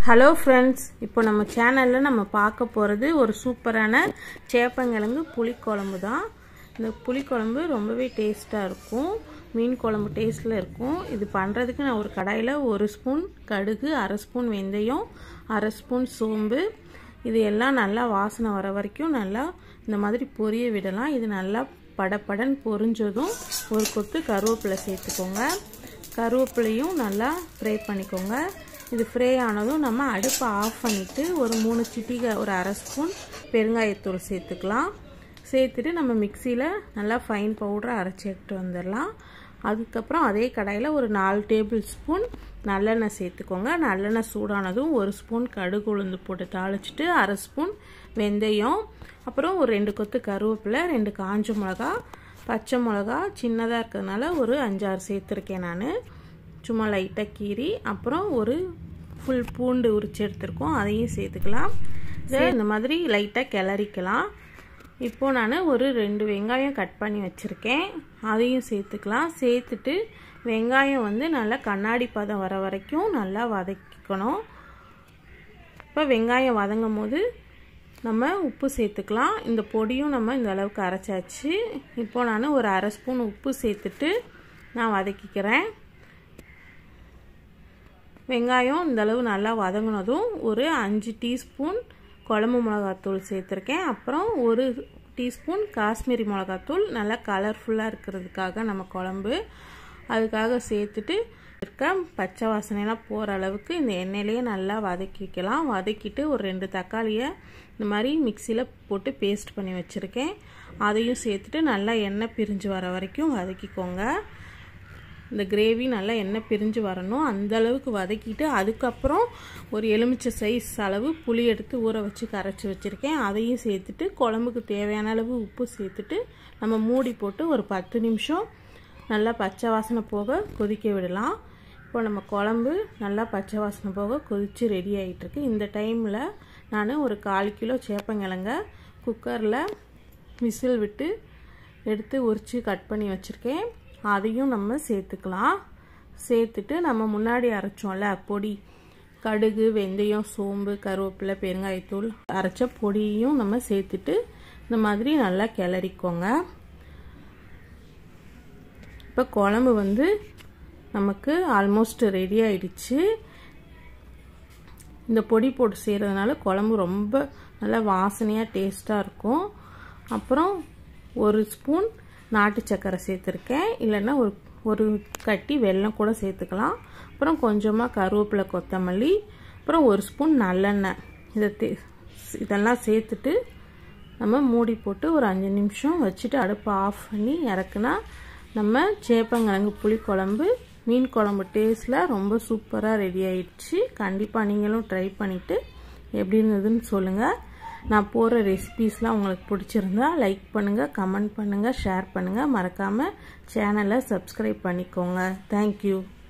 hello friends இப்போ நம்ம சேனலில் நம்ம பார்க்க போகிறது ஒரு சூப்பரான சேப்பங்கிழங்கு புளிக்குழம்பு தான் இந்த புளிக்குழம்பு ரொம்பவே டேஸ்ட்டாக இருக்கும் மீன் குழம்பு டேஸ்ட்டில் இருக்கும் இது பண்ணுறதுக்கு நான் ஒரு கடாயில் ஒரு ஸ்பூன் கடுகு அரை ஸ்பூன் வெந்தயம் அரை ஸ்பூன் சோம்பு இது எல்லாம் நல்லா வாசனை வர வரைக்கும் நல்லா இந்த மாதிரி பொரிய விடலாம் இது நல்லா படப்படன் பொரிஞ்சதும் ஒரு கொத்து கருவேப்பிலை சேர்த்துக்கோங்க கருவேப்பிலையும் நல்லா ஃப்ரை பண்ணிக்கோங்க இது ஃப்ரை ஆனதும் நம்ம அடுப்பை ஆஃப் பண்ணிவிட்டு ஒரு மூணு சிட்டிகை ஒரு அரை ஸ்பூன் பெருங்காயத்தூள் சேர்த்துக்கலாம் சேர்த்துட்டு நம்ம மிக்சியில் நல்லா ஃபைன் பவுடரை அரைச்சி எடுத்துட்டு வந்துடலாம் அதுக்கப்புறம் அதே கடாயில் ஒரு நாலு டேபிள் ஸ்பூன் நல்லெண்ணெய் சேர்த்துக்கோங்க நல்லெண்ணெய் சூடானதும் ஒரு ஸ்பூன் கடுகு உளுந்து போட்டு தாளிச்சிட்டு அரை ஸ்பூன் வெந்தயம் அப்புறம் ஒரு ரெண்டு கொத்து கருவேப்பிலை ரெண்டு காஞ்ச மிளகா பச்சை மிளகா சின்னதாக இருக்கிறதுனால ஒரு அஞ்சாறு சேர்த்துருக்கேன் நான் சும்மா லைட்டாக கீரி அப்புறம் ஒரு ஃபுல் பூண்டு உரிச்சு எடுத்துருக்கோம் அதையும் சேர்த்துக்கலாம் இந்த மாதிரி லைட்டாக கிளறிக்கலாம் இப்போது நான் ஒரு ரெண்டு வெங்காயம் கட் பண்ணி வச்சுருக்கேன் அதையும் சேர்த்துக்கலாம் சேர்த்துட்டு வெங்காயம் வந்து நல்லா கண்ணாடி பதம் வர வரைக்கும் நல்லா வதக்கிக்கணும் இப்போ வெங்காயம் வதங்கும் போது நம்ம உப்பு சேர்த்துக்கலாம் இந்த பொடியும் நம்ம இந்த அளவுக்கு அரைச்சாச்சு இப்போ நான் ஒரு அரை ஸ்பூன் உப்பு சேர்த்துட்டு நான் வதக்கிக்கிறேன் வெங்காயம் இந்தளவு நல்லா வதங்கினதும் ஒரு அஞ்சு டீஸ்பூன் குழம்பு மிளகாத்தூள் சேர்த்துருக்கேன் அப்புறம் ஒரு டீஸ்பூன் காஷ்மீரி மிளகாத்தூள் நல்லா கலர்ஃபுல்லாக இருக்கிறதுக்காக நம்ம குழம்பு அதுக்காக சேர்த்துட்டு இருக்க பச்சை வாசனைலாம் போகிற அளவுக்கு இந்த எண்ணெயிலேயே நல்லா வதக்கிக்கலாம் வதக்கிட்டு ஒரு ரெண்டு தக்காளியை இந்த மாதிரி மிக்சியில் போட்டு பேஸ்ட் பண்ணி வச்சுருக்கேன் அதையும் சேர்த்துட்டு நல்லா எண்ணெய் பிரிஞ்சு வர வரைக்கும் வதக்கிக்கோங்க இந்த கிரேவி நல்லா எண்ணெய் பிரிஞ்சு வரணும் அந்த அளவுக்கு வதக்கிட்டு அதுக்கப்புறம் ஒரு எலுமிச்சை சைஸ் அளவு புளி எடுத்து ஊற வச்சு கரைச்சி வச்சுருக்கேன் அதையும் சேர்த்துட்டு குழம்புக்கு தேவையான அளவு உப்பு சேர்த்துட்டு நம்ம மூடி போட்டு ஒரு பத்து நிமிஷம் நல்லா பச்சை வாசனை போக கொதிக்க விடலாம் இப்போ நம்ம குழம்பு நல்லா பச்சை வாசனை போக கொதித்து ரெடி ஆகிட்டுருக்கு இந்த டைமில் நான் ஒரு கால் கிலோ சேப்பங்கிழங்க குக்கரில் விசில் விட்டு எடுத்து உரித்து கட் பண்ணி வச்சுருக்கேன் அதையும் நம்ம சேர்த்துக்கலாம் சேர்த்துட்டு நம்ம முன்னாடி அரைச்சோம்ல பொடி கடுகு வெந்தயம் சோம்பு கருவேப்பிலை பெருங்காயத்தூள் அரைச்ச பொடியும் நம்ம சேர்த்துட்டு இந்த மாதிரி நல்லா கிளறிக்கோங்க இப்போ குழம்பு வந்து நமக்கு ஆல்மோஸ்ட் ரெடி ஆயிடுச்சு இந்த பொடி போட்டு செய்கிறதுனால குழம்பு ரொம்ப நல்லா வாசனையாக டேஸ்ட்டாக இருக்கும் அப்புறம் ஒரு ஸ்பூன் நாட்டு சக்கரை சேர்த்துருக்கேன் இல்லைன்னா ஒரு ஒரு கட்டி வெல்லம் கூட சேர்த்துக்கலாம் அப்புறம் கொஞ்சமாக கருவேப்பிலை கொத்தமல்லி அப்புறம் ஒரு ஸ்பூன் நல்லெண்ணெய் இதை தே இதெல்லாம் சேர்த்துட்டு நம்ம மூடி போட்டு ஒரு அஞ்சு நிமிஷம் வச்சுட்டு அடுப்பை ஆஃப் பண்ணி இறக்குனா நம்ம சேப்பங்கிழங்கு புளிக்குழம்பு மீன் குழம்பு டேஸ்ட்டில் ரொம்ப சூப்பராக ரெடி ஆயிடுச்சு கண்டிப்பாக நீங்களும் ட்ரை பண்ணிவிட்டு எப்படி இருந்ததுன்னு சொல்லுங்கள் நான் போகிற ரெசிபீஸ்லாம் உங்களுக்கு பிடிச்சிருந்தா லைக் பண்ணுங்கள் கமெண்ட் பண்ணுங்கள் ஷேர் பண்ணுங்கள் மறக்காமல் சேனலை சப்ஸ்கிரைப் பண்ணிக்கோங்க தேங்க்யூ